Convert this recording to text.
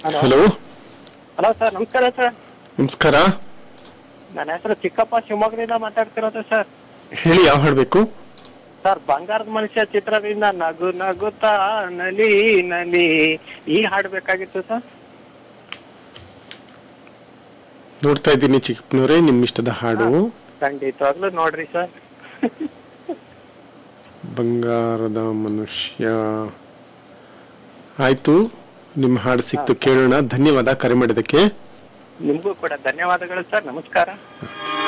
hello hello hello sir ನಮಸ್ಕಾರ sir ನಮಸ್ಕಾರ ನನ್ನ ಹೆಸರು ಚಿಕ್ಕಪ್ಪ ಶಿವಮೊಗ್ಗದಿಂದ ಮಾತಾಡ್ತಿರೋದು ಸರ್ ಹೇಳಿ ಯಾವ ಹಾಡ್ಬೇಕು ಸರ್ ಬಂಗಾರದ ಮನುಷ್ಯ ಚಿತ್ರದಿಂದ ನಗು ನಗುತ್ತಾ ನಲಿ ನಲಿ ಈ ಹಾಡು ಬೇಕಾಗಿತ್ತು ಸರ್ ನೋಡ್ತಾ ಇದ್ದೀನಿ ಚಿಕ್ಕಪ್ಪನವರೇ ನಿಮ್ಮ ಇಷ್ಟದ ಹಾಡು ಖಂಡಿತವಾಗ್ಲೂ ನೋಡ್ರಿ ಸರ್ ಬಂಗಾರದ ಮನುಷ್ಯ ಆಯ್ತು ನಿಮ್ಮ ಹಾಡು ಸಿಕ್ತು ಕೇಳೋಣ ಧನ್ಯವಾದ ಕರೆ ಮಾಡಿದ್ದಕ್ಕೆ ನಿಮಗೂ ಕೂಡ ಧನ್ಯವಾದಗಳು ಸರ್ ನಮಸ್ಕಾರ